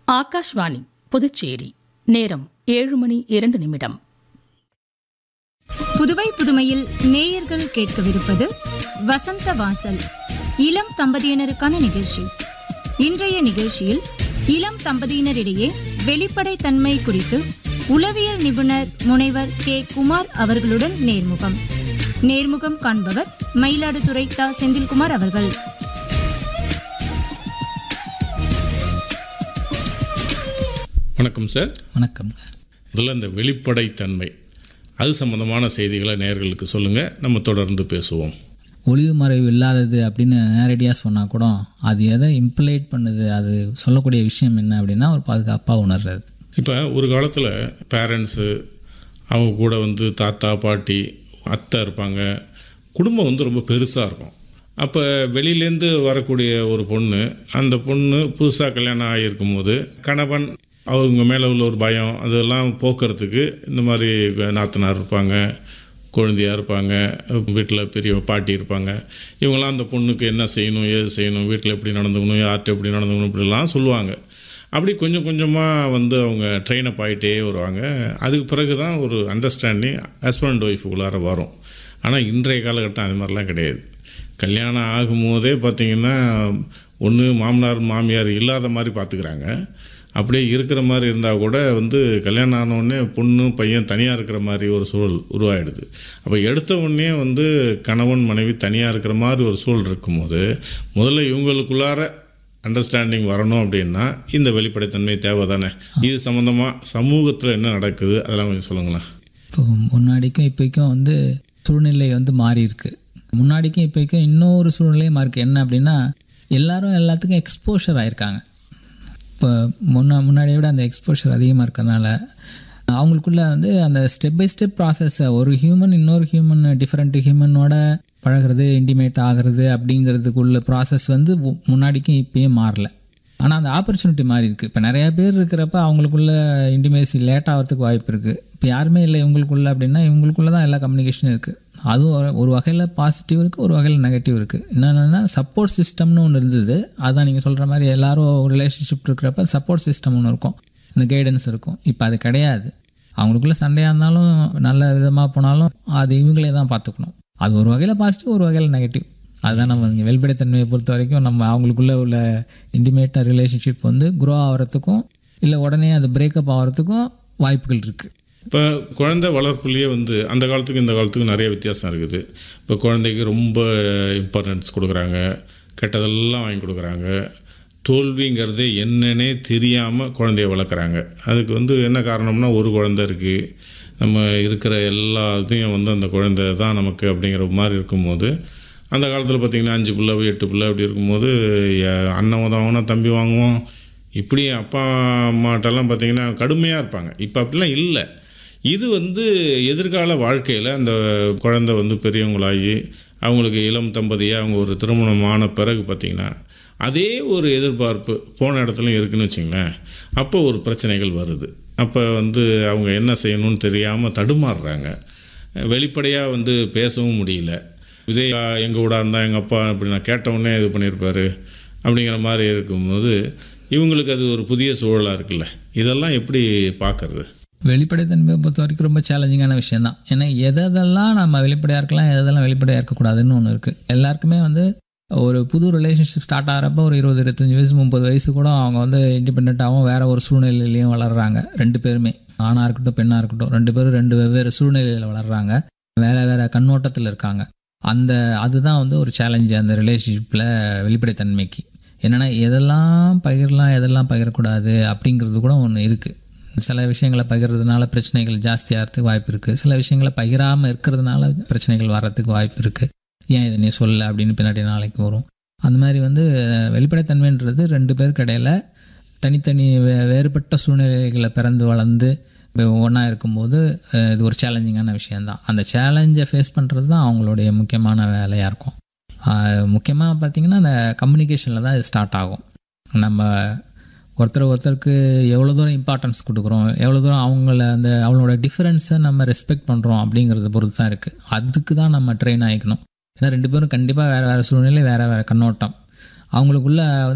ஆகாஷ்வாணி புதுச்சேரி நேரம் ஏழு மணி இரண்டு நிமிடம் புதுவை புதுமையில் நேயர்கள் கேட்கவிருப்பது வசந்த வாசல் இளம் தம்பதியினருக்கான நிகழ்ச்சி இன்றைய நிகழ்ச்சியில் இளம் தம்பதியினரிடையே வெளிப்படைத்தன்மை குறித்து உளவியல் நிபுணர் முனைவர் கே குமார் அவர்களுடன் நேர்முகம் நேர்முகம் காண்பவர் மயிலாடுதுறை தா செந்தில்குமார் அவர்கள் வணக்கம் சார் வணக்கம் முதல்ல இந்த வெளிப்படைத்தன்மை அது சம்பந்தமான செய்திகளை நேயர்களுக்கு சொல்லுங்கள் நம்ம தொடர்ந்து பேசுவோம் ஒளிவு மறைவு இல்லாதது அப்படின்னு நேரடியாக சொன்னால் கூட அது எதை இம்ப்ளைட் பண்ணுது அது சொல்லக்கூடிய விஷயம் என்ன அப்படின்னா ஒரு பாதுகாப்பாக உணர்றது இப்போ ஒரு காலத்தில் பேரண்ட்ஸு அவங்க கூட வந்து தாத்தா பாட்டி அத்தை இருப்பாங்க குடும்பம் வந்து ரொம்ப பெருசாக இருக்கும் அப்போ வெளியிலேருந்து வரக்கூடிய ஒரு பொண்ணு அந்த பொண்ணு புதுசாக கல்யாணம் ஆகியிருக்கும் போது கணவன் அவங்க மேலே உள்ள ஒரு பயம் அதெல்லாம் போக்குறதுக்கு இந்த மாதிரி நாத்தனார் இருப்பாங்க குழந்தையாக இருப்பாங்க வீட்டில் பெரிய பாட்டி இருப்பாங்க இவங்களாம் அந்த பொண்ணுக்கு என்ன செய்யணும் ஏது செய்யணும் வீட்டில் எப்படி நடந்துக்கணும் யார்கிட்ட எப்படி நடந்துக்கணும் இப்படிலாம் சொல்லுவாங்க அப்படி கொஞ்சம் கொஞ்சமாக வந்து அவங்க ட்ரெயின் அப் ஆகிட்டே வருவாங்க அதுக்கு பிறகு தான் ஒரு அண்டர்ஸ்டாண்டிங் ஹஸ்பண்ட் ஒய்ஃபுக்குள்ளார வரும் ஆனால் இன்றைய காலகட்டம் அது மாதிரிலாம் கிடையாது கல்யாணம் ஆகும்போதே பார்த்திங்கன்னா ஒன்று மாமனார் மாமியார் இல்லாத மாதிரி பார்த்துக்கிறாங்க அப்படியே இருக்கிற மாதிரி இருந்தால் கூட வந்து கல்யாணம் ஆனவுடனே பொண்ணு பையன் தனியாக இருக்கிற மாதிரி ஒரு சூழல் உருவாயிடுது அப்போ எடுத்த உடனே வந்து கணவன் மனைவி தனியாக இருக்கிற மாதிரி ஒரு சூழல் இருக்கும்போது முதல்ல இவங்களுக்குள்ளார அண்டர்ஸ்டாண்டிங் வரணும் அப்படின்னா இந்த வெளிப்படைத்தன்மை தேவை தானே இது சம்மந்தமாக சமூகத்தில் என்ன நடக்குது அதெல்லாம் கொஞ்சம் சொல்லுங்களேன் இப்போ முன்னாடிக்கும் இப்போக்கும் வந்து சூழ்நிலை வந்து மாறி இருக்கு முன்னாடிக்கும் இப்போக்கும் இன்னொரு சூழ்நிலையும் மாறி இருக்கு என்ன அப்படின்னா எல்லாரும் எல்லாத்துக்கும் எக்ஸ்போஷர் ஆயிருக்காங்க இப்போ முன்னா முன்னாடியை விட அந்த எக்ஸ்போஷர் அதிகமாக இருக்கிறதுனால அவங்களுக்குள்ள வந்து அந்த ஸ்டெப் பை ஸ்டெப் ப்ராசஸை ஒரு ஹியூமன் இன்னொரு ஹியூமன் டிஃப்ரெண்ட் ஹியூமனோட பழகிறது இன்டிமேட் ஆகிறது அப்படிங்கிறதுக்குள்ள ப்ராசஸ் வந்து மு- முன்னாடிக்கும் இப்பயும் மாறல ஆனால் அந்த ஆப்பர்ச்சுனிட்டி மாறி இருக்குது இப்போ நிறையா பேர் இருக்கிறப்ப அவங்களுக்குள்ள இன்டிமேசி லேட் ஆகிறதுக்கு வாய்ப்பு இருக்குது இப்போ யாருமே இல்லை இவங்களுக்குள்ள அப்படின்னா இவங்களுக்குள்ள தான் எல்லா கம்யூனிகேஷனும் இருக்குது அதுவும் ஒரு- ஒரு வகையில் பாசிட்டிவ் இருக்குது ஒரு வகையில் நெகட்டிவ் இருக்குது என்னென்னா சப்போர்ட் சிஸ்டம்னு ஒன்று இருந்தது அதான் நீங்கள் சொல்கிற மாதிரி எல்லாரும் ரிலேஷன்ஷிப் இருக்கிறப்ப சப்போர்ட் சிஸ்டம் ஒன்று இருக்கும் அந்த கைடன்ஸ் இருக்கும் இப்போ அது கிடையாது அவங்களுக்குள்ள சண்டையாக இருந்தாலும் நல்ல விதமாக போனாலும் அது இவங்களே தான் பார்த்துக்கணும் அது ஒரு வகையில் பாசிட்டிவ் ஒரு வகையில் நெகட்டிவ் அதுதான் நம்ம இங்கே வெளிப்படைத்தன்மையை பொறுத்த வரைக்கும் நம்ம அவங்களுக்குள்ள உள்ள இன்டிமேட்டாக ரிலேஷன்ஷிப் வந்து க்ரோ ஆகிறதுக்கும் இல்லை உடனே அது பிரேக்கப் ஆகிறதுக்கும் வாய்ப்புகள் இருக்குது இப்போ குழந்தை வளர்ப்புலேயே வந்து அந்த காலத்துக்கு இந்த காலத்துக்கும் நிறைய வித்தியாசம் இருக்குது இப்போ குழந்தைக்கு ரொம்ப இம்பார்ட்டன்ஸ் கொடுக்குறாங்க கெட்டதெல்லாம் வாங்கி கொடுக்குறாங்க தோல்விங்கிறதே என்னன்னே தெரியாமல் குழந்தைய வளர்க்குறாங்க அதுக்கு வந்து என்ன காரணம்னா ஒரு குழந்தை இருக்குது நம்ம இருக்கிற எல்லா இதையும் வந்து அந்த குழந்தை தான் நமக்கு அப்படிங்கிற மாதிரி இருக்கும்போது அந்த காலத்தில் பார்த்திங்கன்னா அஞ்சு பிள்ளை எட்டு பிள்ளை அப்படி இருக்கும்போது எ- அண்ணன் உதவனா தம்பி வாங்குவோம் இப்படி அப்பா அம்மாட்டெல்லாம் பார்த்திங்கன்னா கடுமையாக இருப்பாங்க இப்போ அப்படிலாம் இல்லை இது வந்து எதிர்கால வாழ்க்கையில் அந்த குழந்தை வந்து பெரியவங்களாகி அவங்களுக்கு இளம் தம்பதியாக அவங்க ஒரு திருமணம் ஆன பிறகு பார்த்திங்கன்னா அதே ஒரு எதிர்பார்ப்பு போன இடத்துலையும் இருக்குன்னு வச்சுங்களேன் அப்போ ஒரு பிரச்சனைகள் வருது அப்போ வந்து அவங்க என்ன செய்யணும்னு தெரியாமல் தடுமாறுறாங்க வெளிப்படையாக வந்து பேசவும் முடியல இதே எங்கள் கூட இருந்தால் எங்கள் அப்பா இப்படி நான் கேட்டவுடனே இது பண்ணியிருப்பாரு அப்படிங்கிற மாதிரி இருக்கும்போது இவங்களுக்கு அது ஒரு புதிய சூழலாக இருக்குல்ல இதெல்லாம் எப்படி பார்க்கறது வெளிப்படைத்தன்மையை பொறுத்த வரைக்கும் ரொம்ப சேலஞ்சிங்கான விஷயம் தான் ஏன்னா எதெல்லாம் நம்ம வெளிப்படையாக இருக்கலாம் எதெல்லாம் வெளிப்படையாக இருக்கக்கூடாதுன்னு ஒன்று இருக்குது எல்லாருக்குமே வந்து ஒரு புது ரிலேஷன்ஷிப் ஸ்டார்ட் ஆகிறப்ப ஒரு இருபது இருபத்தஞ்சி வயசு முப்பது வயசு கூட அவங்க வந்து இண்டிபெண்ட்டாகவும் வேற ஒரு சூழ்நிலையிலையும் வளர்கிறாங்க ரெண்டு பேருமே ஆணாக இருக்கட்டும் பெண்ணாக இருக்கட்டும் ரெண்டு பேரும் ரெண்டு வெவ்வேறு சூழ்நிலையில் வளர்கிறாங்க வேற வேற கண்ணோட்டத்தில் இருக்காங்க அந்த அதுதான் வந்து ஒரு சேலஞ்சு அந்த ரிலேஷன்ஷிப்பில் வெளிப்படைத்தன்மைக்கு என்னென்னா எதெல்லாம் பகிரலாம் எதெல்லாம் பகிரக்கூடாது அப்படிங்கிறது கூட ஒன்று இருக்குது சில விஷயங்களை பகிர்றதுனால பிரச்சனைகள் ஜாஸ்தியாகிறதுக்கு வாய்ப்பு இருக்குது சில விஷயங்களை பகிராமல் இருக்கிறதுனால பிரச்சனைகள் வர்றதுக்கு வாய்ப்பு இருக்குது ஏன் இதை நீ சொல்ல அப்படின்னு பின்னாடி நாளைக்கு வரும் அந்த மாதிரி வந்து அஹ், வெளிப்படைத்தன்மைன்றது ரெண்டு பேருக்கு இடையில தனித்தனி வே- வேறுபட்ட சூழ்நிலைகளை பிறந்து வளர்ந்து ஒன்றா இருக்கும்போது அஹ், இது ஒரு சேலஞ்சிங்கான விஷயந்தான் அந்த சேலஞ்சை ஃபேஸ் பண்ணுறது தான் அவங்களுடைய முக்கியமான வேலையாக இருக்கும் முக்கியமாக பார்த்திங்கன்னா அந்த கம்யூனிகேஷனில் தான் இது ஸ்டார்ட் ஆகும் நம்ம ஒருத்தர் ஒருத்தருக்கு எவ்வளோ தூரம் இம்பார்ட்டன்ஸ் கொடுக்குறோம் எவ்வளோ தூரம் அவங்கள அந்த அவங்களோட டிஃப்ரென்ஸை நம்ம ரெஸ்பெக்ட் பண்ணுறோம் அப்படிங்கிறத பொறுத்து தான் இருக்குது அதுக்கு தான் நம்ம ட்ரெயின் ஆகிக்கணும் ஏன்னா ரெண்டு பேரும் கண்டிப்பாக வேறு வேறு சூழ்நிலை வேறு வேறு கண்ணோட்டம் அவங்களுக்குள்ள